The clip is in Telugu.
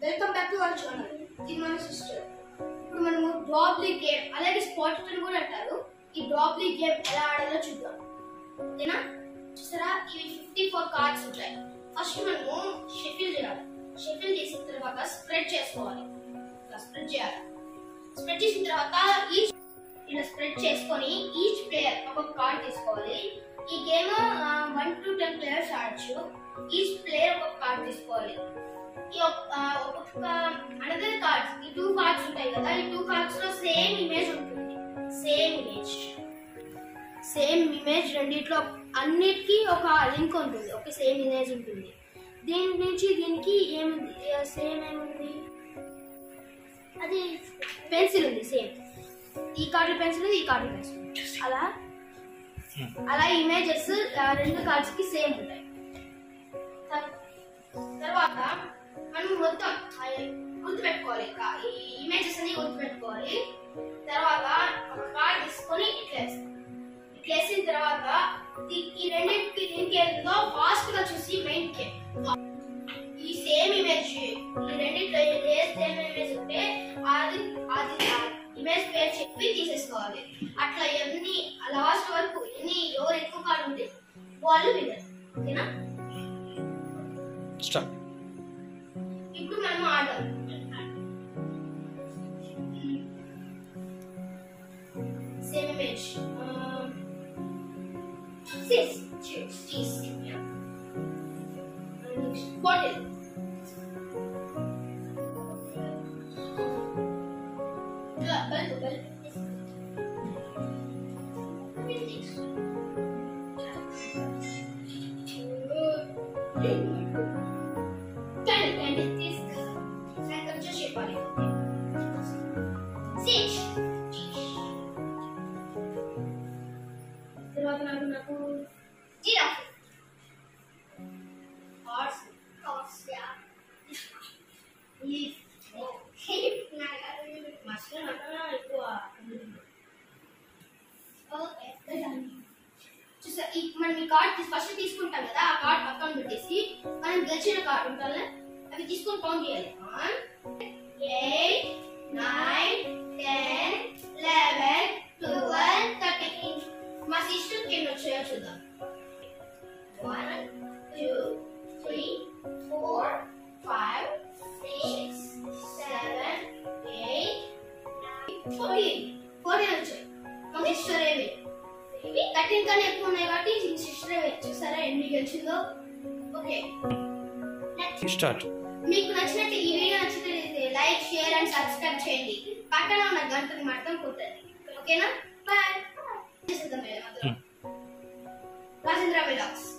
Welcome back to our channel ఇది మన సిస్టర్ ఇప్పుడు మనము డ్రాప్ లీగ్ గేమ్ అలాగే స్పాట్ అని కూడా అంటారు ఈ డ్రాప్ లీగ్ గేమ్ ఎలా ఆడాలో చూద్దాం ఓకేనా చూసారా ఇవి ఫిఫ్టీ ఫోర్ కార్డ్స్ ఉంటాయి ఫస్ట్ మనము షెఫిల్ చేయాలి షెఫిల్ చేసిన తర్వాత స్ప్రెడ్ చేసుకోవాలి ఇలా స్ప్రెడ్ చేయాలి స్ప్రెడ్ చేసిన తర్వాత ఈచ్ ఇలా స్ప్రెడ్ చేసుకొని ఈచ్ ప్లేయర్ ఒక కార్డ్ తీసుకోవాలి ఈ game one to ten players ఆడచ్చు ఈచ్ ప్లేయర్ ఒక కార్డ్ తీసుకోవాలి ఈ ఒక్- ఆ, ఒక్కొక్క అనదర్ కార్డ్స్ ఈ టూ కార్డ్స్ ఉంటాయి కదా ఈ టూ కార్డ్స్ లో సేమ్ ఇమేజ్ ఉంటుంది సేమ్ ఇమేజ్ సేమ్ ఇమేజ్ రెండిట్లో అన్నిటికీ ఒక లింక్ ఉంటుంది ఒక సేమ్ ఇమేజ్ ఉంటుంది దీని నుంచి దీనికి ఏముంది సేమ్ ఏముంది అది పెన్సిల్ ఉంది సేమ్ ఈ కార్డు పెన్సిల్ ఈ కార్డు పెన్సిల్ అలా అలా ఇమేజెస్ రెండు కార్డ్స్ కి సేమ్ ఉంటాయి తర్- తర్వాత మనం మొత్తం గుర్తు పెట్టుకోవాలి ఇంకా ఈ ఇమేజెస్ అన్ని గుర్తు పెట్టుకోవాలి తర్వాత ఒక కార్డ్ తీసుకొని ఇట్లా వేస్తాం ఇట్లా వేసిన తర్వాత ఈ- ఈ రెండింటికి దీనికి ఏంటో ఫాస్ట్ గా చూసి మెయిన్ కే ఈ సేమ్ ఇమేజ్ ఈ రెండిట్లో ఏ సేమ్ ఇమేజ్ ఉంటే అది అది ఇమేజ్ పేరు చెప్పి తీసేసుకోవాలి అట్లా ఎన్ని లాస్ట్ వరకు ఎన్ని ఎవరు ఎక్కువ కార్డు ఉంటే వాళ్ళు వినరు ఓకేనా స్టార్ట్ ఇప్పుడు మనం ఆడదాం same image six cheers cheese yeah next bottle Yeah, bottle, bottle. Candle, candle, this. And కొంచెం shape అది. Six. తర్వాత నాకు నాకు giraffe horse horse yeah leaf మస్తు ఎక్కువ ఓకే చూసా ఈ మనం ఈ కార్డ్ ఫస్ట్ తీసుకుంటాం కదా ఆ కార్డ్ పక్కన పెట్టేసి మనం గెలిచిన కార్డ్ ఉంటాయి అవి తీసుకొని కౌంట్ చేయాలి one eight nine ten eleven twelve thirteen మా సిస్టర్ కింద వచ్చాయో చూద్దాం one two three four five six seven eight fourteen fourteen వచ్చాయి మా సిస్టర్ ఏవి ఇవి థర్టీన్ కన్నా ఎక్కువ ఉన్నాయి కాబట్టి సిస్టర్ చూసారా ఎన్ని గెలిచిందో ఓకే నెక్స్ట్ స్టార్ట్ మీకు నచ్చినట్టు ఈ వీడియో నచ్చితే లైక్ షేర్ అండ్ సబ్స్క్రైబ్ చేయండి పక్కన ఉన్న గంటని మాత్రం కొట్టండి ఓకేనా బాయ్ రాజేంద్ర విలాక్స్